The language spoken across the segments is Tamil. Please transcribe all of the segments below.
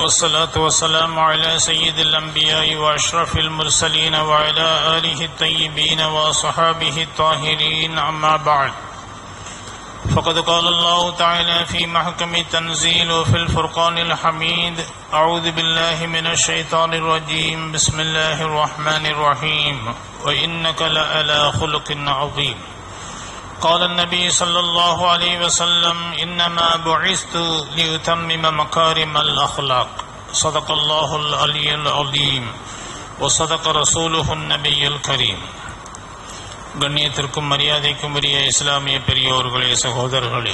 والصلاة والسلام على سيد الأنبياء وأشرف المرسلين وعلى آله الطيبين وصحابه الطاهرين أما بعد فقد قال الله تعالى في محكم التنزيل وفي الفرقان الحميد أعوذ بالله من الشيطان الرجيم بسم الله الرحمن الرحيم وإنك لألا خلق عظيم قال النبي صلى الله عليه وسلم إنما بعثت لأتمم مكارم الأخلاق صدق الله العلي العظيم وصدق رسوله النبي الكريم கண்ணியத்திற்கும் மரியாதைக்கும் உரிய இஸ்லாமிய பெரியோர்களே சகோதரர்களே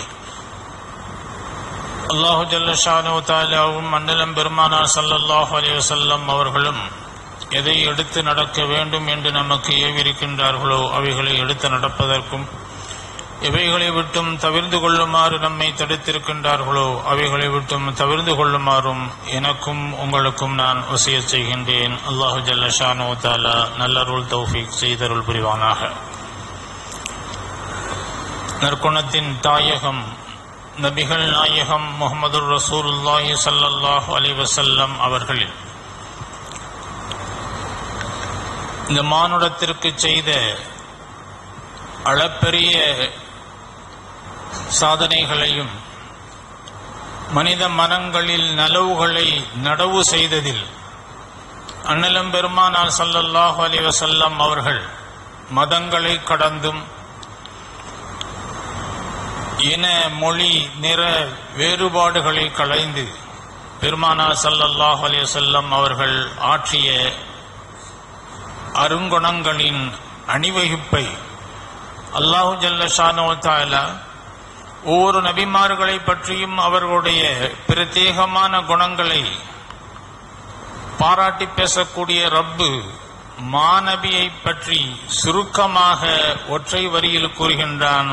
அல்லாஹு ஜல்லஷானு தாலாவும் மண்டலம் பெருமானார் சல்லல்லாஹு அலைஹி வஸல்லம் அவர்களும் எதை எடுத்து நடக்க வேண்டும் என்று நமக்கு ஏவிருக்கின்றார்களோ அவைகளை எடுத்து நடப்பதற்கும் எவைகளை விட்டும் தவிர்ந்து கொள்ளுமாறு நம்மை தடுத்திருக்கின்றார்களோ அவைகளை விட்டும் தவிர்ந்து கொள்ளுமாறும் எனக்கும் உங்களுக்கும் நான் வசிய செய்கின்றேன் அல்லாஹு ஜல்லஷானு தாலா நல்லருள் தௌஃபீக் செய்தருள் புரிவானாக நற்குணத்தின் தாயகம் நபிகள் நாயகம் முகமது ரசூலுல்லாஹி ஸல்லல்லாஹு அலைஹி வஸல்லம் அவர்களில் இந்த மானுடத்திற்கு செய்த அளப்பெரிய சாதனைகளையும் மனித மனங்களில் நலவுகளை நடவு செய்ததில் அண்ணலம் பெருமானார் சல்லல்லாஹு அலைஹி வஸல்லம் அவர்கள் மதங்களை கடந்தும் இன மொழி நிற வேறுபாடுகளை களைந்து பெருமானார் சல்லல்லாஹு அலைஹி வஸல்லம் அவர்கள் ஆற்றிய அருங்குணங்களின் அணிவகுப்பை அல்லாஹு ஜல்ல ஷானோ தாலா ஒவ்வொரு நபிமார்களை பற்றியும் அவர்களுடைய பிரத்யேகமான குணங்களை பாராட்டி பேசக்கூடிய ரப்பு மாநபியை பற்றி சுருக்கமாக ஒற்றை வரியில் கூறுகின்றான்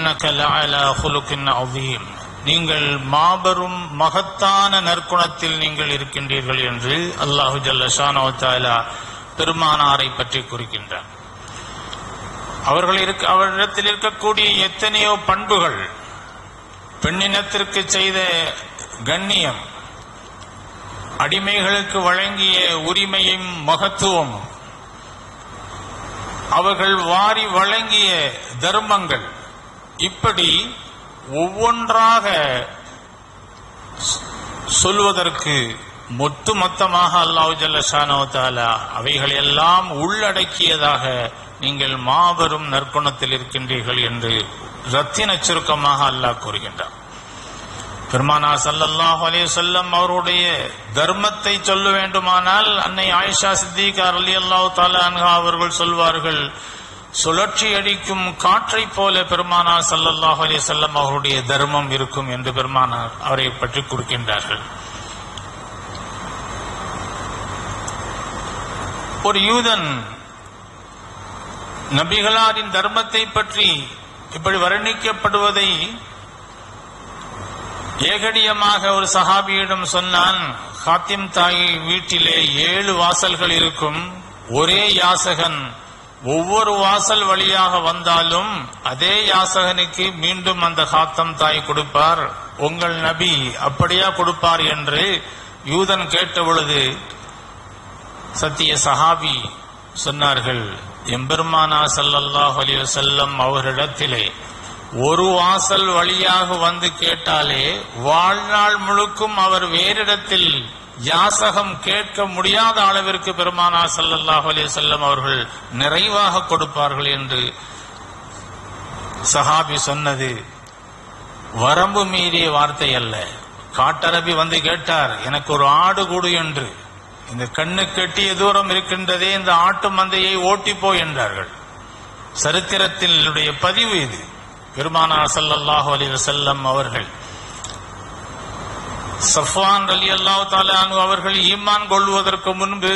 அவீம் நீங்கள் மாபெரும் மகத்தான நற்குணத்தில் நீங்கள் இருக்கின்றீர்கள் என்று அல்லாஹு ஜல்ல ஷானோ தாலா பெருமானாரை பற்றி கூறுகின்றான் அவர்கள் இருக்க அவரிடத்தில் இருக்கக்கூடிய எத்தனையோ பண்புகள் பெண்ணினத்திற்கு செய்த கண்ணியம் அடிமைகளுக்கு வழங்கிய உரிமையும் மகத்துவமும் அவர்கள் வாரி வழங்கிய தர்மங்கள் இப்படி ஒவ்வொன்றாக சொல்வதற்கு மொத்து மொத்தமாக அல்லாஹு ஜல்லஷானோ தாலா அவைகள் எல்லாம் உள்ளடக்கியதாக நீங்கள் மாபெரும் நற்குணத்தில் இருக்கின்றீர்கள் என்று ரத்தின சுருக்கமாக அல்லாஹ் கூறுகின்றார் பெருமானா சல்லல்லாஹு அலைஹி சொல்லம் அவருடைய தர்மத்தை சொல்ல வேண்டுமானால் அன்னை ஆயிஷா சித்திகார் அலி அல்லாஹு தாலா அவர்கள் சொல்வார்கள் சுழற்சி அடிக்கும் காற்றை போல பெருமானார் சல்லல்லாஹு அலைஹி செல்லம் அவருடைய தர்மம் இருக்கும் என்று பெருமானார் அவரை பற்றி கொடுக்கின்றார்கள் ஒரு யூதன் நபிகளாரின் தர்மத்தை பற்றி இப்படி வர்ணிக்கப்படுவதை ஏகடியமாக ஒரு சஹாபியிடம் சொன்னான் ஹாத்திம் தாய் வீட்டிலே ஏழு வாசல்கள் இருக்கும் ஒரே யாசகன் ஒவ்வொரு வாசல் வழியாக வந்தாலும் அதே யாசகனுக்கு மீண்டும் அந்த ஹாத்தம் தாய் கொடுப்பார் உங்கள் நபி அப்படியா கொடுப்பார் என்று யூதன் கேட்ட பொழுது சத்திய சஹாபி சொன்னார்கள் எம்பெருமானா சல்லல்லாஹு அலைஹி வஸல்லம் அவரிடத்திலே ஒரு வாசல் வழியாக வந்து கேட்டாலே வாழ்நாள் முழுக்கும் அவர் வேறிடத்தில் யாசகம் கேட்க முடியாத அளவிற்கு பெருமானா சல்லல்லாஹு அலைஹி வஸல்லம் அவர்கள் நிறைவாக கொடுப்பார்கள் என்று சஹாபி சொன்னது வரம்பு மீறிய வார்த்தை அல்ல காட்டரபி வந்து கேட்டார் எனக்கு ஒரு ஆடு கூடு என்று இந்த கண்ணு கெட்டிய தூரம் இருக்கின்றதே இந்த ஆட்டு மந்தையை ஓட்டிப்போ என்றார்கள் சரித்திரத்தில் பதிவு இது பெருமானார் சல்லல்லாஹு அலி வசல்லம் அவர்கள் சஃப்வான் அலி அல்லாஹு தாலானு அவர்கள் ஈமான் கொள்வதற்கு முன்பு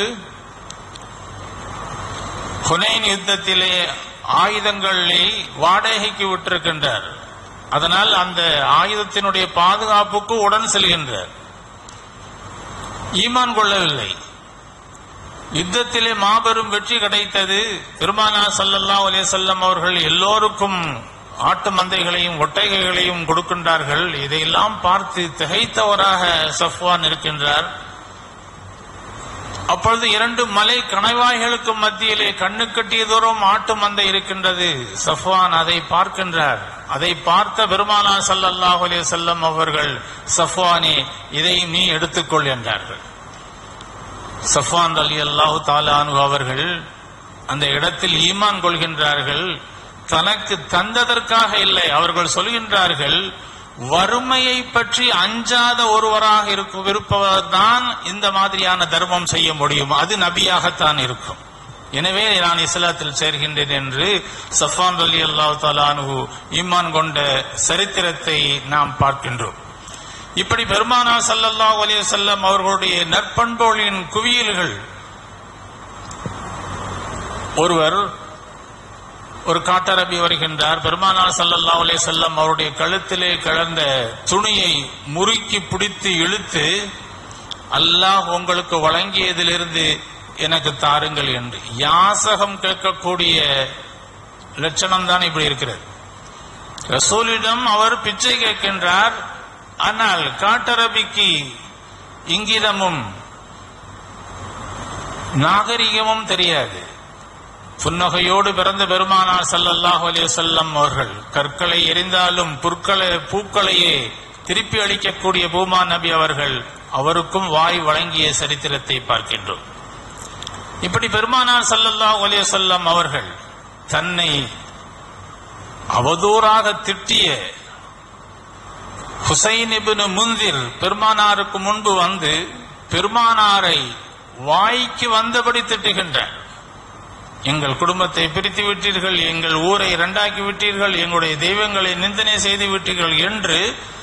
ஹுனைன் யுத்தத்திலே ஆயுதங்களை வாடகைக்கு விட்டிருக்கின்றார் அதனால் அந்த ஆயுதத்தினுடைய பாதுகாப்புக்கு உடன் செல்கின்றார் ஈமான் கொள்ளவில்லை யுத்தத்திலே மாபெரும் வெற்றி கிடைத்தது பெருமானா சல்லல்லா அலே செல்லம் அவர்கள் எல்லோருக்கும் ஆட்டு மந்தைகளையும் ஒட்டகைகளையும் கொடுக்கின்றார்கள் இதையெல்லாம் பார்த்து திகைத்தவராக சஃப்வான் இருக்கின்றார் அப்பொழுது இரண்டு மலை கணவாய்களுக்கு மத்தியிலே கண்ணு கட்டிய தூரம் ஆட்டு மந்தை இருக்கின்றது சஃப்வான் அதை பார்க்கின்றார் அதை பார்த்த பெருமானா ஸல்லல்லாஹு அலைஹி வஸல்லம் அவர்கள் சஃப்வானே இதை நீ எடுத்துக்கொள் என்றார்கள் சஃப்வான் அலி அல்லாஹு தாலானு அவர்கள் அந்த இடத்தில் ஈமான் கொள்கின்றார்கள் தனக்கு தந்ததற்காக இல்லை அவர்கள் சொல்கின்றார்கள் வறுமையை பற்றி அஞ்சாத ஒருவராக இருக்கும் இருப்பவர் தான் இந்த மாதிரியான தர்மம் செய்ய முடியும் அது நபியாகத்தான் இருக்கும் எனவே நான் இஸ்லாத்தில் சேர்கின்றேன் என்று சஃபான் அலி அல்லாஹு தாலானு ஈமான் கொண்ட சரித்திரத்தை நாம் பார்க்கின்றோம் இப்படி பெருமானா ஸல்லல்லாஹு அலைஹி வஸல்லம் அவர்களுடைய நற்பண்புகளின் குவியல்கள் ஒருவர் ஒரு காட்டரபி வருகின்றார் பெருமானார் ஸல்லல்லாஹு அலைஹி வஸல்லம் அவருடைய கழுத்திலே கிடந்த துணியை முறுக்கி பிடித்து இழுத்து அல்லாஹ் உங்களுக்கு வழங்கியதிலிருந்து எனக்கு தாருங்கள் என்று யாசகம் கேட்கக்கூடிய லட்சணம் தான் இப்படி இருக்கிறது ரசூலிடம் அவர் பிச்சை கேட்கின்றார் ஆனால் காட்டரபிக்கு இங்கிதமும் நாகரிகமும் தெரியாது புன்னகையோடு பிறந்த பெருமானார் ஸல்லல்லாஹு அலைஹி வஸல்லம் அவர்கள் கற்களை எரிந்தாலும் புற்களை பூக்களையே திருப்பி அளிக்கக்கூடிய பூமா நபி அவர்கள் அவருக்கும் வாய் வழங்கிய சரித்திரத்தை பார்க்கின்றோம் இப்படி பெருமானார் ஸல்லல்லாஹு அலைஹி வஸல்லம் அவர்கள் தன்னை அவதூறாக திட்டிய ஹுசைன் இப்னு முந்திர் பெருமானாருக்கு முன்பு வந்து பெருமானாரை வாய்க்கு வந்தபடி திட்டுகின்றார் எங்கள் குடும்பத்தை பிரித்து விட்டீர்கள் எங்கள் ஊரை இரண்டாக்கி விட்டீர்கள் எங்களுடைய தெய்வங்களை நிந்தனை செய்து விட்டீர்கள் என்று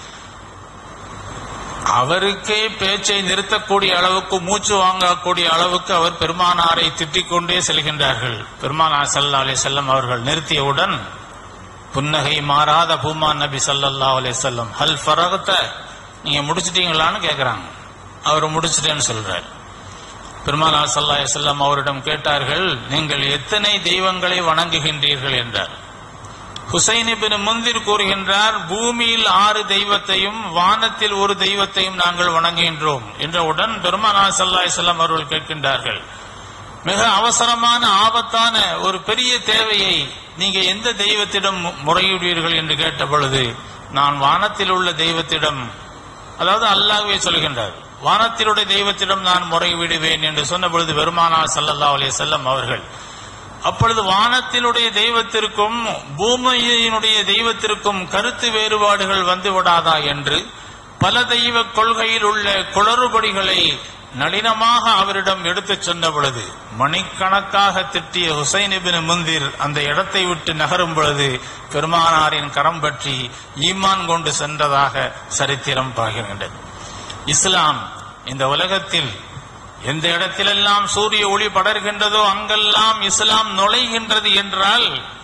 அவருக்கே பேச்சை நிறுத்தக்கூடிய அளவுக்கு மூச்சு வாங்கக்கூடிய அளவுக்கு அவர் பெருமானாரை திட்டிக் கொண்டே செல்கின்றார்கள் பெருமானார் சல்லா அலி செல்லம் அவர்கள் நிறுத்தியவுடன் புன்னகை மாறாத பூமான் நபி சல்லல்லா அலி செல்லம் ஹல் ஃபரகத்த நீங்க முடிச்சிட்டீங்களான்னு கேக்குறாங்க அவர் முடிச்சிட்டேன்னு சொல்றாரு பெருமானார் சல்லா செல்லம் அவரிடம் கேட்டார்கள் நீங்கள் எத்தனை தெய்வங்களை வணங்குகின்றீர்கள் என்றார் ஹுசைன் இபின் முந்திர் கூறுகின்றார் பூமியில் ஆறு தெய்வத்தையும் வானத்தில் ஒரு தெய்வத்தையும் நாங்கள் வணங்குகின்றோம் என்றவுடன் பெருமானார் சல்லா செல்லம் அவர்கள் கேட்கின்றார்கள் மிக அவசரமான ஆபத்தான ஒரு பெரிய தேவையை நீங்க எந்த தெய்வத்திடம் மு- முறையிடுவீர்கள் என்று கேட்ட பொழுது நான் வானத்தில் உள்ள தெய்வத்திடம் அதாவது அல்லாஹ்வே சொல்கின்றார் வானத்திலுடைய தெய்வத்திடம் நான் முறையிடுவேன் என்று சொன்ன பொழுது பெருமானார் ஸல்லல்லாஹு அலைஹி வஸல்லம் அவர்கள் அப்பொழுது வானத்தினுடைய தெய்வத்திற்கும் பூமியினுடைய தெய்வத்திற்கும் கருத்து வேறுபாடுகள் வந்து விடாதா என்று பல தெய்வ கொள்கையில் உள்ள குளறுபடிகளை நளினமாக அவரிடம் எடுத்துச் சொன்ன பொழுது மணிக்கணக்காக திட்டிய ஹுசைன் இபின் முந்திர் அந்த இடத்தை விட்டு நகரும் பொழுது பெருமானாரின் கரம் பற்றி ஈமான் கொண்டு சென்றதாக சரித்திரம் பாய்கின்றது இஸ்லாம் இந்த உலகத்தில் எந்த இடத்திலெல்லாம் சூரிய ஒளி படர்கின்றதோ அங்கெல்லாம் இஸ்லாம் நுழைகின்றது என்றால்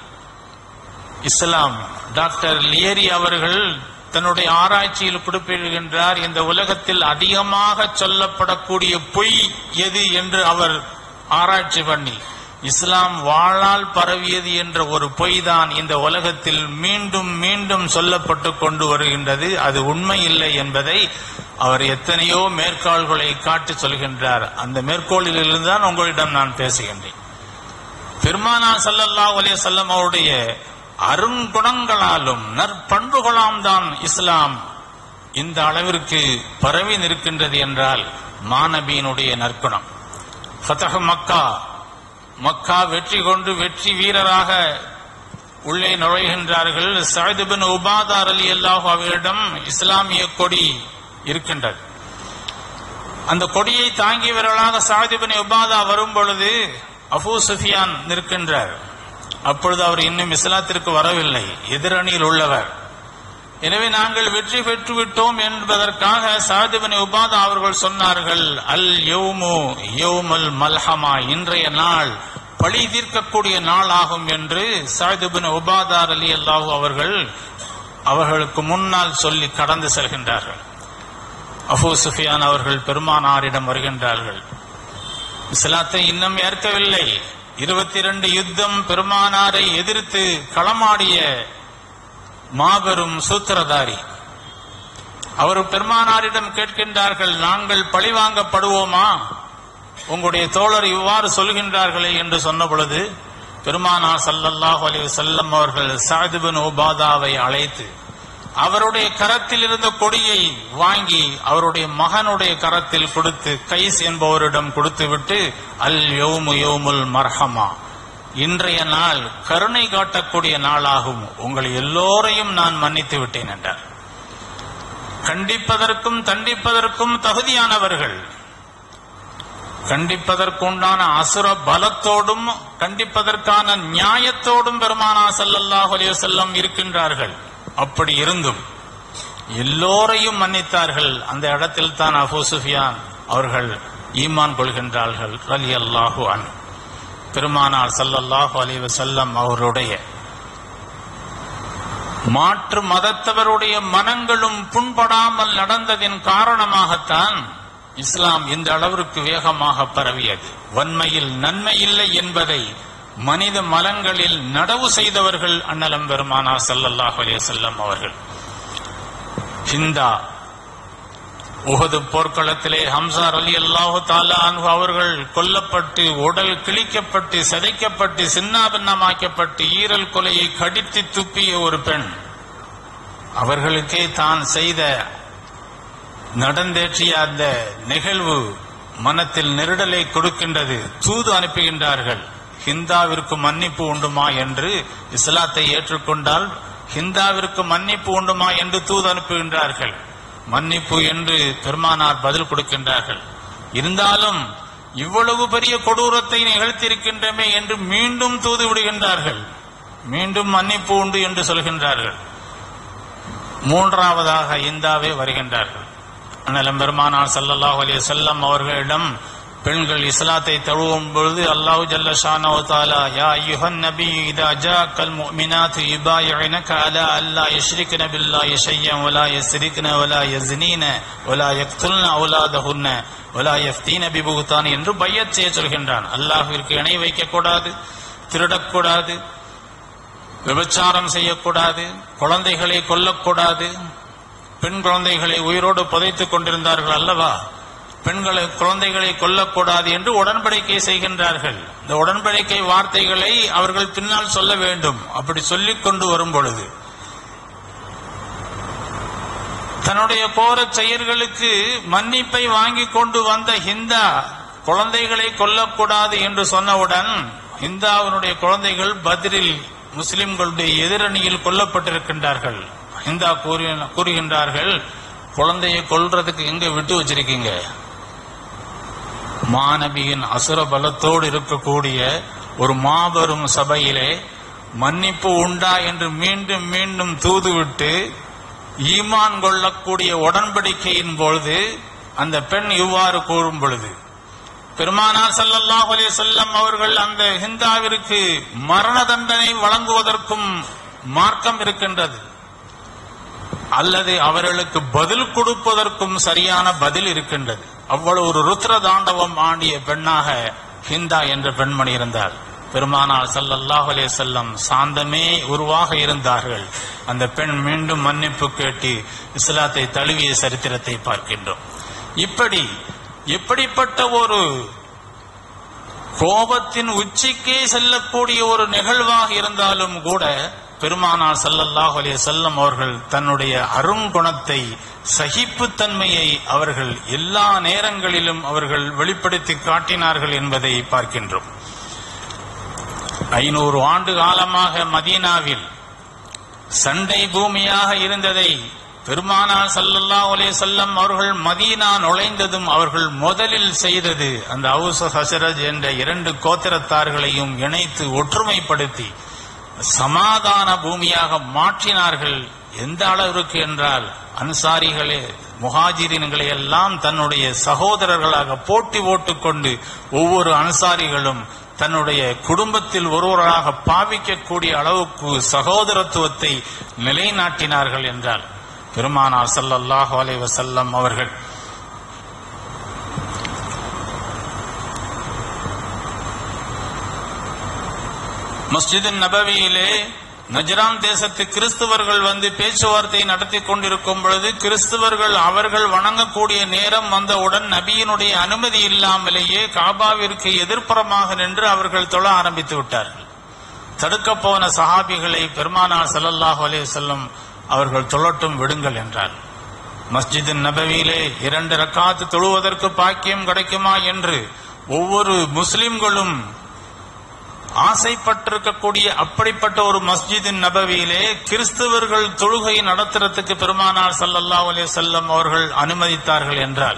இஸ்லாம் டாக்டர் லியரி அவர்கள் தன்னுடைய ஆராய்ச்சியில் குறிப்பிடுகின்றார் இந்த உலகத்தில் அதிகமாக சொல்லப்படக்கூடிய பொய் எது என்று அவர் ஆராய்ச்சி பண்ணி இஸ்லாம் வாழால் பரவியது என்ற ஒரு பொய் தான் இந்த உலகத்தில் மீண்டும் மீண்டும் சொல்லப்பட்டு கொண்டு வருகின்றது அது உண்மை இல்லை என்பதை அவர் எத்தனையோ மேற்கோள்களை காட்டி சொல்கின்றார் அந்த மேற்கோளிலிருந்து தான் உங்களிடம் நான் பேசுகின்றேன் பெருமானா ஸல்லல்லாஹு அலைஹி வஸல்லம் அவருடைய அருங்குணங்களாலும் நற்பண்புகளாம் தான் இஸ்லாம் இந்த அளவிற்கு பரவி நிற்கின்றது என்றால் மாநபியினுடைய நற்குணம் ஃபதஹ் மக்கா மக்கா வெற்றி கொண்டு வெற்றி வீரராக உள்ளே நுழைகின்றார்கள் சயது பின் உபாதார் அலி அல்லாஹ் அவர்களிடம் இஸ்லாமிய கொடி இருக்கின்றது அந்த கொடியை தாங்கியவர்களாக சாதி பின் உபாதா வரும் பொழுது அபூ சுஃபியான் நிற்கின்றார் அப்பொழுது அவர் இன்னும் இஸ்லாத்திற்கு வரவில்லை எதிரணியில் உள்ளவர் எனவே நாங்கள் வெற்றி பெற்று விட்டோம் என்பதற்காக சாதிபனி உபாதா அவர்கள் சொன்னார்கள் அல் யௌமு யௌமுல் மல்ஹமா இன்றைய நாள் பழி தீர்க்கக்கூடிய நாள் ஆகும் என்று சாதிபன் உபாதார் அலி அல்லாஹு அவர்கள் அவர்களுக்கு முன்னால் சொல்லி கடந்து செல்கின்றார்கள் அபூ சுஃபியான் அவர்கள் பெருமானாரிடம் வருகின்றார்கள் இஸ்லாத்தை இன்னும் ஏற்கவில்லை இருபத்தி இரண்டு யுத்தம் பெருமானாரை எதிர்த்து களமாடிய மாபெரும் சூத்திரதாரி அவர் பெருமானாரிடம் கேட்கின்றார்கள் நாங்கள் பழிவாங்கப்படுவோமா உங்களுடைய தோழர் இவ்வாறு சொல்கின்றார்களே என்று சொன்ன பொழுது பெருமானார் ஸல்லல்லாஹு அலைஹி வஸல்லம் அவர்கள் சஅத் பின் உபாதாவை அழைத்து அவருடைய கரத்தில் இருந்த கொடியை வாங்கி அவருடைய மகனுடைய கரத்தில் கொடுத்து கைஸ் என்பவரிடம் கொடுத்துவிட்டு அல் யௌமு யௌமுல் மர்ஹமா இன்றைய நாள் கருணை காட்டக்கூடிய நாளாகும் உங்கள் எல்லோரையும் நான் மன்னித்து விட்டேன் என்றார் கண்டிப்பதற்கும் தண்டிப்பதற்கும் தகுதியானவர்கள் கண்டிப்பதற்குண்டான அசுர பலத்தோடும் கண்டிப்பதற்கான நியாயத்தோடும் பெருமானா ஸல்லல்லாஹு அலைஹி வஸல்லம் இருக்கின்றார்கள் அப்படி இருந்தும் எல்லோரையும் மன்னித்தார்கள் அந்த இடத்தில் தான் அபூ சுஃபியான் அவர்கள் ஈமான் கொள்கின்றார்கள் ரலியல்லாஹு அன் பெருமானார் ஸல்லல்லாஹு அலைஹி வஸல்லம் அவருடைய மாற்று மதத்தவருடைய மனங்களும் புண்படாமல் நடந்ததின் காரணமாகத்தான் இஸ்லாம் இந்த அளவிற்கு வேகமாக பரவியது வன்மையில் நன்மை இல்லை என்பதை மனித மலங்களில் நடவு செய்தவர்கள் அண்ணலம் பெருமானா ஸல்லல்லாஹு அலைஹி வஸல்லம் அவர்கள் ஹிந்தா உஹது போர்க்களத்திலே ஹம்சா அலி அல்லாஹு தாலா அன்ஹு அவர்கள் கொல்லப்பட்டு உடல் கிழிக்கப்பட்டு சிதைக்கப்பட்டு சின்னாபின்னமாக்கப்பட்டு ஈரல் கொலையை கடித்து துப்பிய ஒரு பெண் அவர்களுக்கே தான் செய்த நடந்தேற்றிய அந்த நிகழ்வு மனத்தில் நெருடலை கொடுக்கின்றது தூது அனுப்புகின்றார்கள் ஹிந்தாவிற்கு மன்னிப்பு உண்டுமா என்று இஸ்லாத்தை ஏற்றுக்கொண்டால் ஹிந்தாவிற்கு மன்னிப்பு உண்டுமா என்று தூது அனுப்புகின்றார்கள் மன்னிப்பு என்று பெருமானார் பதில் கொடுக்கின்றார்கள் இருந்தாலும் இவ்வளவு பெரிய கொடூரத்தை நிகழ்த்தியிருக்கின்றமே என்று மீண்டும் தூது விடுகின்றார்கள் மீண்டும் மன்னிப்பு உண்டு என்று சொல்கின்றார்கள் மூன்றாவதாக இந்தாவே வருகின்றார்கள் அண்ணலம் பெருமானார் ஸல்லல்லாஹு அலைஹி வஸல்லம் அவர்களிடம் பெண்கள் இஸ்லாத்தை தழுவும் பொழுது அல்லாஹ் ஜல்ல ஷானஹு தஆலா யா அய்யுஹன் நபி இதா ஜாக்கல் முஃமினாத்து யுபாயிஉனக அலா அல்லா யுஷ்ரிக்ன பில்லாஹி ஷையன் வலா யஸ்ரிக்ன வலா யஸ்னீன வலா யக்துல்ன அவுலாதஹுன்ன வலா யஃப்தீன பிபுஹ்தான் என்று பையத் செய்ய சொல்கின்றான் அல்லாஹ்விற்கு இணை வைக்கக்கூடாது திருடக்கூடாது விபச்சாரம் செய்யக்கூடாது குழந்தைகளை கொல்லக்கூடாது பெண் குழந்தைகளை உயிரோடு புதைத்துக் கொண்டிருந்தார்கள் அல்லவா பெண்களை குழந்தைகளை கொல்லக்கூடாது என்று உடன்படிக்கை செய்கின்றார்கள் இந்த உடன்படிக்கை வார்த்தைகளை அவர்கள் பின்னால் சொல்ல வேண்டும் அப்படி சொல்லிக் கொண்டு வரும் பொழுது தன்னுடைய கோரச் செயல்களுக்கு மன்னிப்பை வாங்கி கொண்டு வந்த ஹிந்தா குழந்தைகளை கொல்லக்கூடாது என்று சொன்னவுடன் ஹிந்தாவினுடைய குழந்தைகள் பதிலில் முஸ்லிம்களுடைய எதிரணியில் கொல்லப்பட்டிருக்கின்றார்கள் ஹிந்தா கூறி கூறுகின்றார்கள் குழந்தையை கொல்றதுக்கு எங்க விட்டு வச்சிருக்கீங்க மாணவியின் அசுர பலத்தோடு இருக்கக்கூடிய ஒரு மாபெரும் சபையிலே மன்னிப்பு உண்டா என்று மீண்டும் மீண்டும் தூதுவிட்டு ஈமான் கொள்ளக்கூடிய உடன்படிக்கையின் பொழுது அந்த பெண் இவ்வாறு கூறும் பொழுது பெருமானார் ஸல்லல்லாஹு அலைஹி வஸல்லம் அவர்கள் அந்த ஹிந்தாவிற்கு மரண தண்டனை வழங்குவதற்கும் மார்க்கம் இருக்கின்றது அல்லது அவர்களுக்கு பதில் கொடுப்பதற்கும் சரியான பதில் இருக்கின்றது அவ்வளவு ஒரு ருத்ர தாண்டவம் ஆடிய பெண்ணாக ஹிந்தா என்ற பெண்மணி இருந்தார் பெருமானார் ஸல்லல்லாஹு அலைஹி வஸல்லம் சாந்தமே உருவாக இருந்தார்கள் அந்த பெண் மீண்டும் மன்னிப்பு கேட்டு இஸ்லாத்தை தழுவிய சரித்திரத்தை பார்க்கின்றோம் இப்படி எப்படிப்பட்ட ஒரு கோபத்தின் உச்சிக்கே செல்லக்கூடிய ஒரு நிகழ்வாக இருந்தாலும் கூட பெருமானார் ஸல்லல்லாஹு அலைஹி வஸல்லம் அவர்கள் தன்னுடைய அருங்குணத்தை சகிப்புத்தன்மையை அவர்கள் எல்லா நேரங்களிலும் அவர்கள் வெளிப்படுத்தி காட்டினார்கள் என்பதை பார்க்கின்றோம் ஐநூறு ஆண்டு காலமாக மதீனாவில் சண்டை பூமியாக இருந்ததை பெருமானார் ஸல்லல்லாஹு அலைஹி வஸல்லம் அவர்கள் மதீனா நுழைந்ததும் அவர்கள் முதலில் செய்தது அந்த அவுஸ் ஹசரஜ் என்ற இரண்டு கோத்திரத்தார்களையும் இணைத்து ஒற்றுமைப்படுத்தி சமாதான பூமியாக மாற்றினார்கள் எந்த அளவிற்கு என்றால் அன்சாரிகளே முஹாஜிரின்களை எல்லாம் தன்னுடைய சகோதரர்களாக போட்டி போட்டுக்கொண்டு ஒவ்வொரு அன்சாரிகளும் தன்னுடைய குடும்பத்தில் ஒருவராக பாவிக்கக்கூடிய அளவுக்கு சகோதரத்துவத்தை நிலைநாட்டினார்கள் என்றால் பெருமானார் ஸல்லல்லாஹு அலைஹி வஸல்லம் அவர்கள் மஸ்ஜித் நபவியிலே நஜரான் தேசத்து கிறிஸ்துவர்கள் வந்து பேச்சுவார்த்தை நடத்தி கொண்டிருக்கும் பொழுது கிறிஸ்துவர்கள் அவர்கள் வணங்கக்கூடிய நேரம் வந்தவுடன் நபியினுடைய அனுமதி இல்லாமலேயே காபாவிற்கு எதிர்ப்புறமாக நின்று அவர்கள் தொழ ஆரம்பித்து விட்டார்கள் தடுக்க போன சஹாபிகளை பெருமானார் ஸல்லல்லாஹு அலைஹி வஸல்லம் அவர்கள் தொழட்டும் விடுங்கள் என்றார் மஸ்ஜித் நபவியிலே இரண்டு ரக்காத்து தொழுவதற்கு பாக்கியம் கிடைக்குமா என்று ஒவ்வொரு முஸ்லிம்களும் ஆசைப்பட்டிருக்கக்கூடிய அப்படிப்பட்ட ஒரு மஸ்ஜித் நபவியிலே கிறிஸ்தவர்கள் தொழுகை நடத்துறதுக்கு பெருமானார் ஸல்லல்லாஹு அலைஹி வஸல்லம் அவர்கள் அனுமதித்தார்கள் என்றால்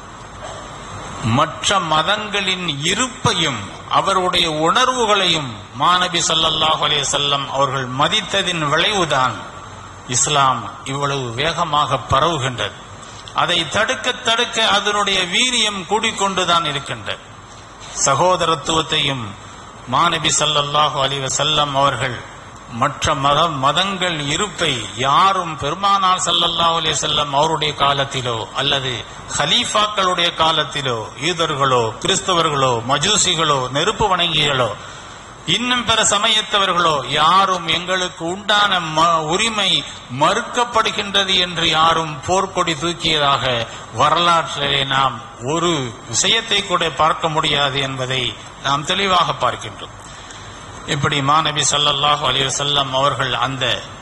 மற்ற மதங்களின் இருப்பையும் அவருடைய உணர்வுகளையும் மாநபி ஸல்லல்லாஹு அலைஹி வஸல்லம் அவர்கள் மதித்ததின் விளைவுதான் இஸ்லாம் இவ்வளவு வேகமாக பரவுகின்றது அதை தடுக்க தடுக்க அதனுடைய வீரியம் கூடிக்கொண்டுதான் இருக்கின்றது சகோதரத்துவத்தையும் மாநபி ஸல்லல்லாஹு அலைஹி வஸல்லம் அவர்கள் மற்ற மத மதங்கள் இருப்பை யாரும் பெருமானார் ஸல்லல்லாஹு அலைஹி வஸல்லம் அவருடைய காலத்திலோ அல்லது ஹலீஃபாக்களுடைய காலத்திலோ யூதர்களோ கிறிஸ்தவர்களோ மஜூசிகளோ நெருப்பு வணங்கிகளோ இன்னும் பிற சமயத்தவர்களோ யாரும் எங்களுக்கு உண்டான ம- உரிமை மறுக்கப்படுகின்றது என்று யாரும் போர்க்கொடி தூக்கியதாக வரலாற்றிலே நாம் ஒரு விஷயத்தை கூட பார்க்க முடியாது என்பதை நாம் தெளிவாக பார்க்கின்றோம் இப்படி மாநபி ஸல்லல்லாஹு அலைஹி வஸல்லம் அவர்கள் அந்த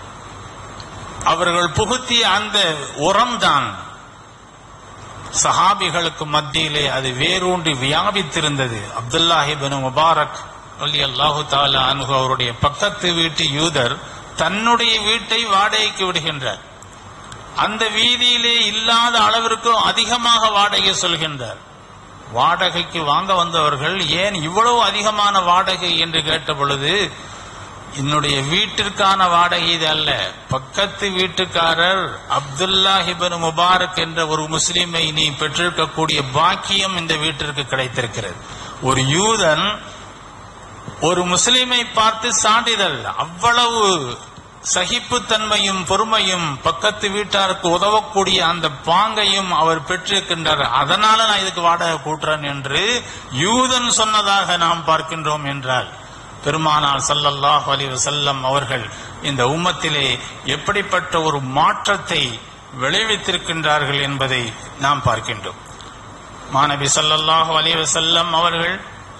அவர்கள் புகுத்திய அந்த உரம்தான் சஹாபிகளுக்கு மத்தியிலே அது வேரூன்றி வியாபித்திருந்தது அப்துல்லாஹிபின் முபாரக் அலி அல்லாஹு தாலா அன்ஹு அவருடைய பக்கத்து வீட்டு யூதர் தன்னுடைய வீட்டை வாடகைக்கு விடுகின்றார் அந்த வீதியிலே இல்லாத அளவிற்கு அதிகமாக வாடகை சொல்கின்றார் வாடகைக்கு வாங்க வந்தவர்கள் ஏன் இவ்வளவு அதிகமான வாடகை என்று கேட்ட பொழுது என்னுடைய வீட்டிற்கான வாடகை இது அல்ல பக்கத்து வீட்டுக்காரர் அப்துல்லாஹிபின் முபாரக் என்ற ஒரு முஸ்லிமை நீ பெற்றிருக்கக்கூடிய பாக்கியம் இந்த வீட்டிற்கு கிடைத்திருக்கிறது ஒரு யூதன் ஒரு முஸ்லிமை பார்த்து சான்றிதழ் அவ்வளவு சகிப்புத்தன்மையும் பொறுமையும் பக்கத்து வீட்டாருக்கு உதவக்கூடிய அந்த பாங்கையும் அவர் பெற்றிருக்கின்றார் அதனால நான் இதுக்கு வாடகை கூட்டுறேன் என்று யூதன் சொன்னதாக நாம் பார்க்கின்றோம் என்றால் பெருமானார் ஸல்லல்லாஹு அலைஹி வஸல்லம் அவர்கள் இந்த உம்மத்திலே எப்படிப்பட்ட ஒரு மாற்றத்தை விளைவித்திருக்கின்றார்கள் என்பதை நாம் பார்க்கின்றோம் மாநபி ஸல்லல்லாஹு அலைஹி வஸல்லம் அவர்கள்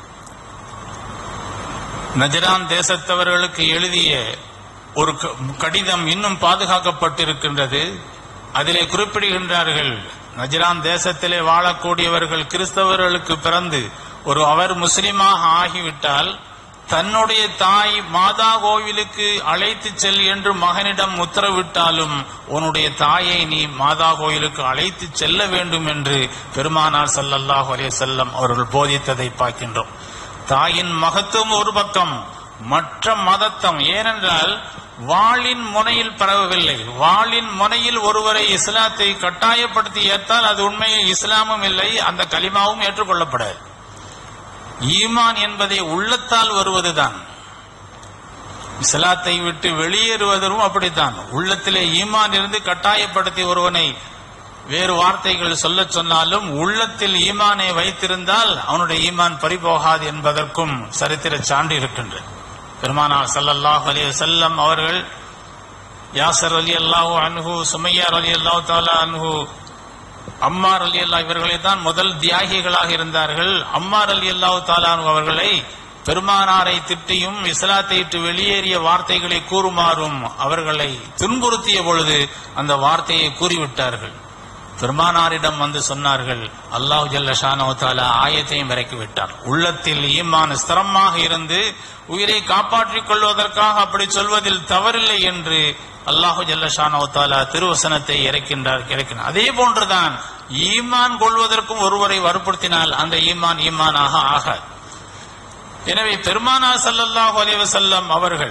நஜரான் தேசத்தவர்களுக்கு எழுதிய ஒரு க- கடிதம் இன்னும் பாதுகாக்கப்பட்டிருக்கின்றது அதிலே குறிப்பிடுகின்றார்கள் நஜரான் தேசத்திலே வாழக்கூடியவர்கள் கிறிஸ்தவர்களுக்கு பிறந்து ஒரு அவர் முஸ்லிமாக ஆகிவிட்டால் தன்னுடைய தாய் மாதா கோவிலுக்கு அழைத்து செல் என்று மகனிடம் உத்தரவிட்டாலும் உன்னுடைய தாயை நீ மாதா கோயிலுக்கு அழைத்து செல்ல வேண்டும் என்று பெருமானார் ஸல்லல்லாஹு அலைஹி வஸல்லம் அவர்கள் போதித்ததை பார்க்கின்றோம் தாயின் மகத்துவம் ஒரு பக்கம் மற்ற மதத்தம் ஏனென்றால் வாளின் முனையில் பரவவில்லை வாளின் முனையில் ஒருவரை இஸ்லாத்தை கட்டாயப்படுத்தி ஏற்றால் அது உண்மையில் இஸ்லாமும் இல்லை அந்த கலிமாவும் ஏற்றுக்கொள்ளப்படாது ஈமான் என்பதை உள்ளத்தால் வருவதுதான் இஸ்லாத்தை விட்டு வெளியேறுவதும் அப்படித்தான் உள்ளத்திலே ஈமான் இருந்து கட்டாயப்படுத்தி ஒருவனை வேறு வார்த்தைகள் சொல்லச் சொன்னாலும் உள்ளத்தில் ஈமானை வைத்திருந்தால் அவனுடைய ஈமான் பறிபோகாது என்பதற்கும் சரித்திர சான்று இருக்கின்றது பெருமானார் ஸல்லல்லாஹு அலைஹி வஸல்லம் அவர்கள் யாசர் அலி அல்லாஹு அன்ஹு சுமையார் அலி அல்லாஹு தாலா அன்ஹு அம்மார் அலி அல்லா இவர்களை தான் முதல் தியாகிகளாக இருந்தார்கள் அம்மார் அலி அல்லாஹு தாலானு அவர்களை பெருமானாரை திட்டியும் இஸ்லாத்தை விட்டு வெளியேறிய வார்த்தைகளை கூறுமாறும் அவர்களை துன்புறுத்திய பொழுது அந்த வார்த்தையை கூறிவிட்டார்கள் பெருமானாரிடம் வந்து சொன்னார்கள் அல்லாஹ் ஜல்ல ஷானவத்தாலா ஆயத்தையும் இறக்கி விட்டார் உள்ளத்தில் ஈமான் ஸ்திரமாக இருந்து உயிரை காப்பாற்றிக் கொள்வதற்காக அப்படி சொல்வதில் தவறில்லை என்று அல்லாஹு ஜல்ல ஷானவத்தாலா திருவசனத்தை இறக்கின்றார் இறக்கினார் அதே போன்றுதான் ஈமான் கொள்வதற்கும் ஒருவரை வற்புறுத்தினால் அந்த ஈமான் ஈமானாக ஆகாது எனவே பெருமானா ஸல்லல்லாஹு அலைஹி வஸல்லம் அவர்கள்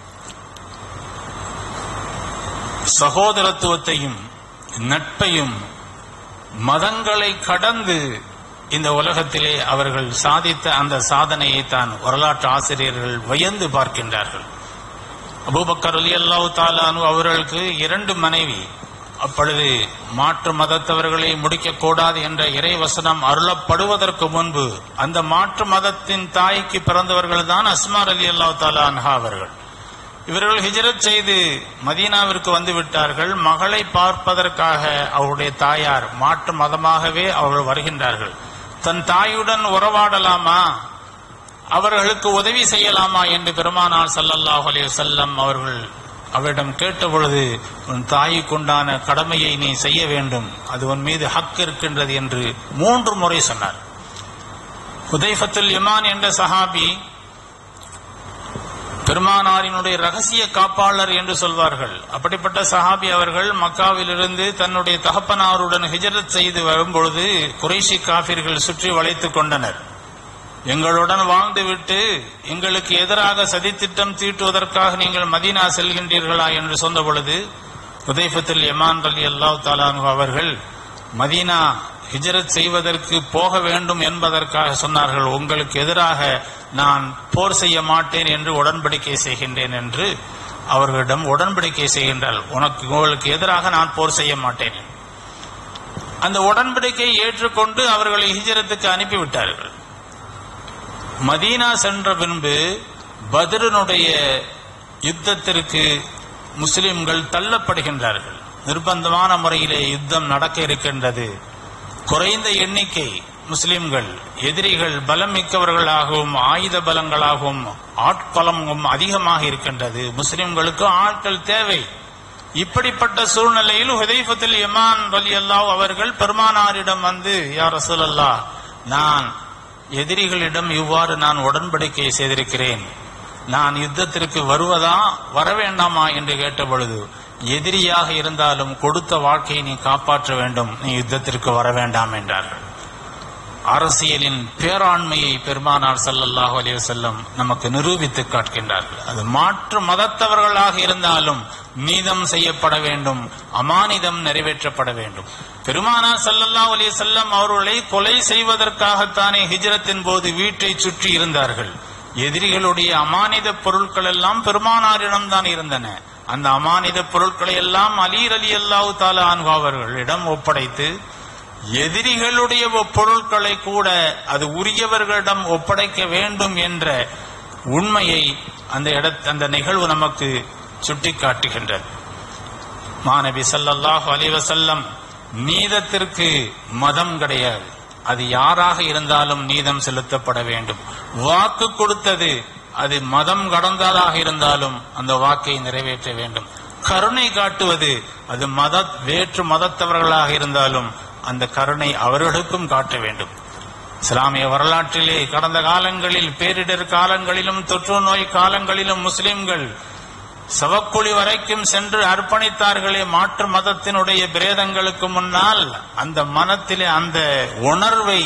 சகோதரத்துவத்தையும் நட்பையும் மதங்களை கடந்து இந்த உலகத்திலே அவர்கள் சாதித்த அந்த சாதனையை தான் வரலாற்று ஆசிரியர்கள் வியந்து பார்க்கின்றார்கள் அபூபக்கர் அலி அல்லாஹு தாலானு அவர்களுக்கு இரண்டு மனைவி அப்பொழுது மாற்று மதத்தவர்களை முடிக்கக்கூடாது என்ற இறைவசனம் அருளப்படுவதற்கு முன்பு அந்த மாற்று மதத்தின் தாய்க்கு பிறந்தவர்கள் தான் அஸ்மார் அலி அல்லாஹு தாலா அன்ஹா அவர்கள் இவர்கள் ஹிஜரத் செய்து மதீனாவிற்கு வந்து விட்டார்கள் மகளை பார்ப்பதற்காக அவருடைய தாயார் மாற்று மதமாகவே அவர்கள் வருகின்றார்கள் தன் தாயுடன் உறவாடலாமா அவர்களுக்கு உதவி செய்யலாமா என்று பெருமானார் ஸல்லல்லாஹு அலைஹி வஸல்லம் அவர்கள் அவரிடம் கேட்ட பொழுது உன் தாய்க்குண்டான கடமையை நீ செய்ய வேண்டும் அது உன் மீது ஹக் இருக்கின்றது என்று மூன்று முறை சொன்னார் ஹுதைஃபத்துல் யமான் என்ற சஹாபி பெருமானாரினுடைய ரகசிய காப்பாளர் என்று சொல்வார்கள் அப்படிப்பட்ட சஹாபி அவர்கள் மக்காவிலிருந்து தன்னுடைய தகப்பனாருடன் ஹிஜரத் செய்து வரும்பொழுது குறைஷி காபிர்கள் சுற்றி வளைத்துக் கொண்டனர் எங்களுடன் வாழ்ந்துவிட்டு எங்களுக்கு எதிராக சதித்திட்டம் தீட்டுவதற்காக நீங்கள் மதீனா செல்கின்றீர்களா என்று சொன்ன பொழுது உதைஃபத்தில் யமான் அலி அல்லாஹ் தாலானு அவர்கள் மதீனா ஹிஜரத் செய்வதற்கு போக வேண்டும் என்பதற்காக சொன்னார்கள் உங்களுக்கு எதிராக நான் போர் செய்ய மாட்டேன் என்று உடன்படிக்கை செய்கின்றேன் என்று அவர்களிடம் உடன்படிக்கை செய்கின்றார் உனக்கு உங்களுக்கு எதிராக நான் போர் செய்ய மாட்டேன் அந்த உடன்படிக்கையை ஏற்றுக்கொண்டு அவர்களை ஹிஜரத்துக்கு அனுப்பிவிட்டார்கள் மதீனா சென்ற பின்பு பத்ரனுடைய யுத்தத்திற்கு முஸ்லிம்கள் தள்ளப்படுகின்றார்கள் நிர்பந்தமான முறையிலே யுத்தம் நடக்க இருக்கின்றது குறைந்த எண்ணிக்கை முஸ்லிம்கள் எதிரிகள் பலம் மிக்கவர்களாகவும் ஆயுத பலங்களாகவும் ஆட்பலமும் அதிகமாக இருக்கின்றது முஸ்லிம்களுக்கு ஆட்கள் தேவை இப்படிப்பட்ட சூழ்நிலையில் ஹுதைஃபத்தில் யமான் அலி அல்லாஹ் அவர்கள் பெருமானாரிடம் வந்து யார் ரசூலல்லா நான் எதிரிகளிடம் இவ்வாறு நான் உடன்படிக்கை செய்திருக்கிறேன் நான் யுத்தத்திற்கு வருவதா வர வேண்டாமா என்று கேட்ட பொழுது எதிரியாக இருந்தாலும் கொடுத்த வாழ்க்கையை நீ காப்பாற்ற வேண்டும் நீ யுத்தத்திற்கு வர வேண்டாம் என்றார்கள் அரசியலின் பேராண்மையை பெருமானார் ஸல்லல்லாஹு அலைஹி வஸல்லம் நமக்கு நிரூபித்து காட்டுகின்றார்கள் அது மாற்று மதத்தவர்களாக இருந்தாலும் நீதம் செய்யப்பட வேண்டும் அமானிதம் நிறைவேற்றப்பட வேண்டும் பெருமானார் ஸல்லல்லாஹு அலைஹி வஸல்லம் அவர்களை கொலை செய்வதற்காகத்தானே ஹிஜ்ரத்தின் போது வீட்டை சுற்றி இருந்தார்கள் எதிரிகளுடைய அமானித பொருட்கள் எல்லாம் பெருமானாரிடம் தான் இருந்தன அந்த அமானித பொருட்களை எல்லாம் அலீர் அலி அல்லாஹு தாலா அன்ஹு அவர்களிடம் ஒப்படைத்து எதிரிகளுடைய பொருட்களை கூட அது உரியவர்களிடம் ஒப்படைக்க வேண்டும் என்ற உண்மையை அந்த இடத் அந்த நிகழ்வு நமக்கு சுட்டிக்காட்டுகின்றது மாணவி ஸல்லல்லாஹு அலைஹி வஸல்லம் நீதத்திற்கு மதம் கிடையாது அது யாராக இருந்தாலும் நீதம் செலுத்தப்பட வேண்டும் வாக்கு கொடுத்தது அது மதம் கடந்ததாக இருந்தாலும் அந்த வாக்கை நிறைவேற்ற வேண்டும் கருணை காட்டுவது அது மத வேற்று மதத்தவர்களாக இருந்தாலும் அந்த கருணை அவர்களுக்கும் காட்ட வேண்டும் இஸ்லாமிய வரலாற்றிலே கடந்த காலங்களில் பேரிடர் காலங்களிலும் தொற்று நோய் காலங்களிலும் முஸ்லிம்கள் சவக்குழி வரைக்கும் சென்று அர்ப்பணித்தார்களே மாற்று மதத்தினுடைய பிரேதங்களுக்கு முன்னால் அந்த மனத்திலே அந்த உணர்வை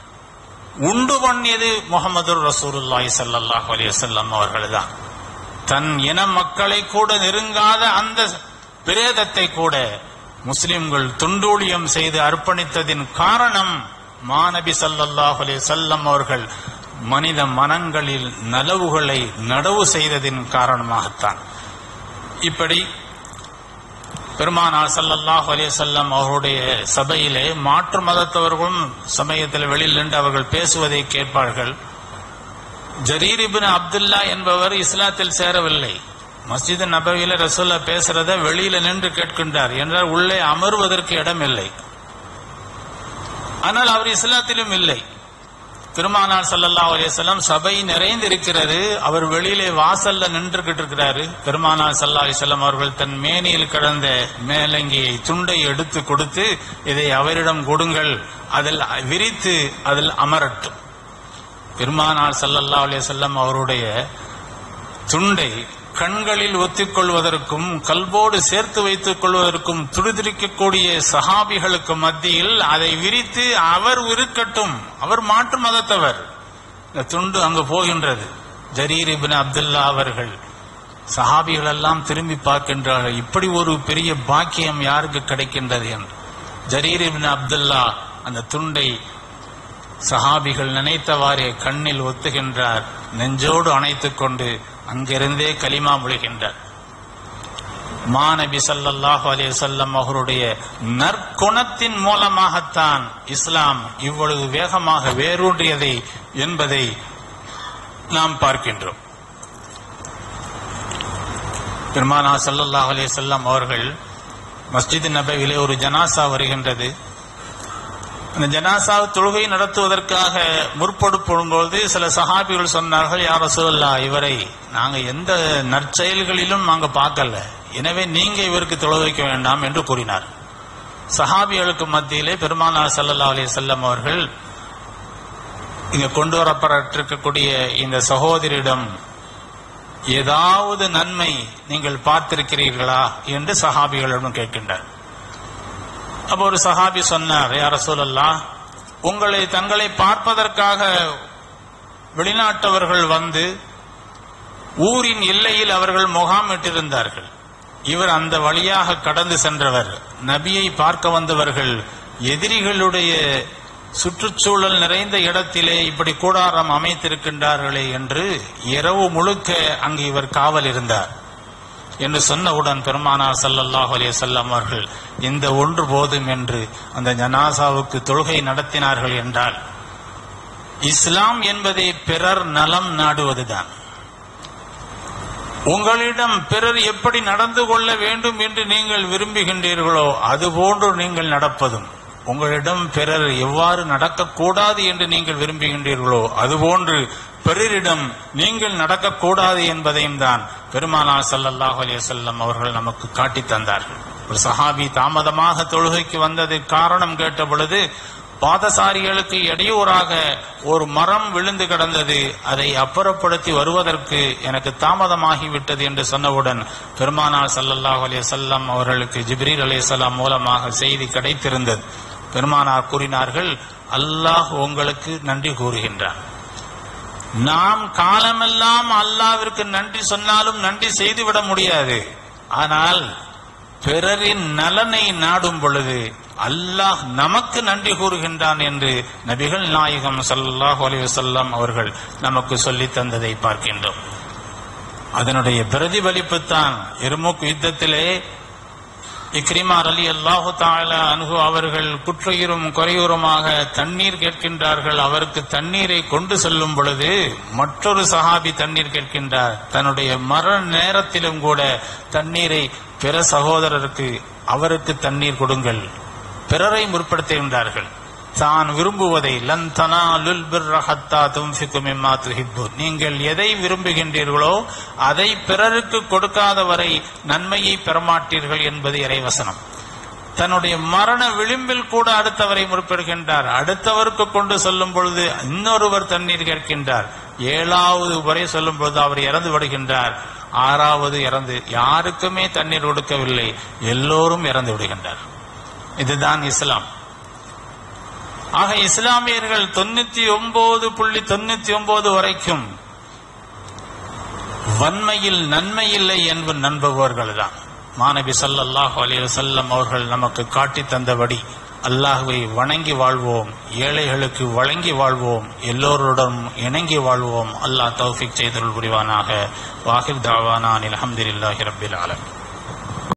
உண்டு பண்ணியது முகமது ரசூலுல்லாஹி ஸல்லல்லாஹு அலைஹி வஸல்லம் அவர்கள்தான் தன் இன மக்களை கூட நெருங்காத அந்த பிரேதத்தை கூட முஸ்லிம்கள் துண்டூழியம் செய்து அர்ப்பணித்ததின் காரணம் மாநபி ஸல்லல்லாஹு அலைஹி வஸல்லம் அவர்கள் மனித மனங்களில் நலவுகளை நடவு செய்ததின் காரணமாகத்தான் இப்படி பெருமானார் ஸல்லல்லாஹு அலைஹி வஸல்லம் அவருடைய சபையிலே மாற்று மதத்தவர்களும் சமயத்தில் வெளியில் நின்று அவர்கள் பேசுவதை கேட்பார்கள் ஜரீர் இப்னு அப்துல்லா என்பவர் இஸ்லாத்தில் சேரவில்லை மஸ்ஜித் நபவியில ரசூல்லா பேசுறத வெளியில நின்று கேட்கின்றார் என்றால் உள்ளே அமர்வதற்கு இடம் இல்லை ஆனால் அவர் இஸ்லாத்திலும் இல்லை பெருமானார் ஸல்லல்லாஹு அலைஹி வஸல்லம் சபை நிறைந்திருக்கிறது அவர் வெளியிலே வாசல்ல நின்றுகிட்டு இருக்கிறாரு பெருமானார் ஸல்லல்லாஹு அலைஹி வஸல்லம் அவர்கள் தன் மேனியில் கிடந்த மேலங்கியை துண்டை எடுத்து கொடுத்து இதை அவரிடம் கொடுங்கள் அதில் விரித்து அதில் அமரட்டும் பெருமானார் ஸல்லல்லாஹு அலைஹி வஸல்லம் அவருடைய துண்டை கண்களில் ஒத்திக்கொள்வதற்கும் கல்போடு சேர்த்து வைத்துக் கொள்வதற்கும் துடிதுடிக்கக்கூடிய சஹாபிகளுக்கு மத்தியில் அதை விரித்து அவர் இருக்கட்டும் அவர் மாற்று மதத்தவர் இந்த துண்டு அங்கு போகின்றது ஜரீர் இப்னு அப்துல்லா அவர்கள் சஹாபிகள் எல்லாம் திரும்பி பார்க்கின்றார்கள் இப்படி ஒரு பெரிய பாக்கியம் யாருக்கு கிடைக்கின்றது என்று ஜரீர் இப்னு அப்துல்லா அந்த துண்டை சஹாபிகள் நினைத்தவாறே கண்ணில் ஒத்துகின்றார் நெஞ்சோடு அணைத்துக் கொண்டு அங்கிருந்தே கலிமா மொழிகின்றார் மாநபி ஸல்லல்லாஹு அலைஹி வஸல்லம் அவருடைய நற்குணத்தின் மூலமாகத்தான் இஸ்லாம் இவ்வளவு வேகமாக வேரூன்றியதை என்பதை நாம் பார்க்கின்றோம் பெருமானா ஸல்லல்லாஹு அலைஹி வஸல்லம் அவர்கள் மஸ்ஜித் நபவிலே ஒரு ஜனாசா வருகின்றது அந்த ஜனாசா தொழுகை நடத்துவதற்காக முற்படுப்படும்போது சில சஹாபிகள் சொன்னார்கள் யார் ரசூலுல்லா இவரை நாங்க எந்த நற்செயல்களிலும் நாங்க பார்க்கல எனவே நீங்க இவருக்கு தொழு வைக்க வேண்டாம் என்று கூறினார் சஹாபிகளுக்கு மத்தியிலே பெருமானார் ஸல்லல்லாஹு அலைஹி வஸல்லம் அவர்கள் இங்க கொண்டு வரப்பட்டிருக்கக்கூடிய இந்த சகோதரியிடம் ஏதாவது நன்மை நீங்கள் பார்த்திருக்கிறீர்களா என்று சஹாபிகளிடம் கேட்கின்றார் அப்போ ஒரு சஹாபி சொன்னார் யார சொல்லலாம் உங்களை தங்களை பார்ப்பதற்காக வெளிநாட்டவர்கள் வந்து ஊரின் எல்லையில் அவர்கள் முகாமிட்டிருந்தார்கள் இவர் அந்த வழியாக கடந்து சென்றவர் நபியை பார்க்க வந்தவர்கள் எதிரிகளுடைய சுற்றுச்சூழல் நிறைந்த இடத்திலே இப்படி கூடாரம் அமைத்திருக்கின்றார்களே என்று இரவு முழுக்க அங்கு இவர் காவல் இருந்தார் என்று சொன்னவுடன் பெருமானார் ஸல்லல்லாஹு அலைஹி வஸல்லம் அவர்கள் இந்த ஒன்று போதும் என்று அந்த ஜனாசாவுக்கு தொழுகை நடத்தினார்கள் என்றால் இஸ்லாம் என்பதை பிறர் நலம் நாடுவதுதான் உங்களிடம் பிறர் எப்படி நடந்து கொள்ள வேண்டும் என்று நீங்கள் விரும்புகின்றீர்களோ அதுபோன்று நீங்கள் நடப்பதும் உங்களிடம் பிறர் எவ்வாறு நடக்கக்கூடாது என்று நீங்கள் விரும்புகின்றீர்களோ அதுபோன்று பிறரிடம் நீங்கள் நடக்கக்கூடாது என்பதையும் தான் பெருமானார் ஸல்லல்லாஹு அலைஹி வஸல்லம் அவர்கள் நமக்கு காட்டித் தந்தார்கள் ஒரு சஹாபி தாமதமாக தொழுகைக்கு வந்தது காரணம் கேட்ட பொழுது பாதசாரிகளுக்கு இடையூறாக ஒரு மரம் விழுந்து கிடந்தது அதை அப்புறப்படுத்தி வருவதற்கு எனக்கு தாமதமாகிவிட்டது என்று சொன்னவுடன் பெருமானார் ஸல்லல்லாஹு அலைஹி வஸல்லம் அவர்களுக்கு ஜிப்ரீல் அலைஹிஸ்ஸலாம் மூலமாக செய்தி கிடைத்திருந்தது பெருமானார் கூறினார்கள் அல்லாஹ் உங்களுக்கு நன்றி கூறுகின்றான் நாம் காலமெல்லாம் அல்லாவிற்கு நன்றி சொன்னாலும் நன்றி செய்துவிட முடியாது ஆனால் பிறரின் நலனை நாடும் பொழுது அல்லாஹ் நமக்கு நன்றி கூறுகின்றான் என்று நபிகள் நாயகம் ஸல்லல்லாஹு அலைஹி வஸல்லம் அவர்கள் நமக்கு சொல்லித் தந்ததை பார்க்கின்றோம் அதனுடைய பிரதிபலிப்பு தான் எருமுக் யுத்தத்திலே இக்ரிமார் அலி அல்லாஹு தாலா அனுகு அவர்கள் குற்றுயிரும் குறையுருமாக தண்ணீர் கேட்கின்றார்கள் அவருக்கு தண்ணீரை கொண்டு செல்லும் பொழுது மற்றொரு சஹாபி தண்ணீர் கேட்கின்றார் தன்னுடைய மரண நேரத்திலும் கூட தண்ணீரை பிற சகோதரருக்கு அவருக்கு தண்ணீர் கொடுங்கள் பிறரை முற்படுத்துகின்றார்கள் தான் விரும்புவதை லன் தனாலுல் பிர்ர ஹத்தா துன்ஃபிகு மிம்மா துஹிப்பூன் நீங்கள் எதை விரும்புகின்றீர்களோ அதை பிறருக்கு கொடுக்காத வரை நன்மையை பெறமாட்டீர்கள் என்பது இறைவசனம் தன்னுடைய மரண விளிம்பில் கூட அடுத்தவரை முற்படுகின்றார் அடுத்தவருக்கு கொண்டு சொல்லும் பொழுது இன்னொருவர் தண்ணீர் கேட்கின்றார் ஏழாவது வரை சொல்லும் பொழுது அவர் இறந்து விடுகின்றார் ஆறாவது இறந்து யாருக்குமே தண்ணீர் கொடுக்கவில்லை எல்லோரும் இறந்து விடுகின்றார் இதுதான் இஸ்லாம் ஆக இஸ்லாமியர்கள் தொண்ணூத்தி ஒன்பது புள்ளி தொண்ணூத்தி ஒன்பது வரைக்கும் வன்மையில் நன்மை இல்லை என்று நண்பவர்கள் தான் மாணவி சல்லல்லாஹு அலைஹி வஸல்லம் அவர்கள் நமக்கு காட்டி தந்தபடி அல்லாஹுவை வணங்கி வாழ்வோம் ஏழைகளுக்கு வழங்கி வாழ்வோம் எல்லோருடன் இணங்கி வாழ்வோம் அல்லாஹ் தௌஃபிக் செய்தருள் புரிவானாக வாஹிப் தாவானா அல்ஹம்துலில்லாஹி ரப்பில் ஆலமீன்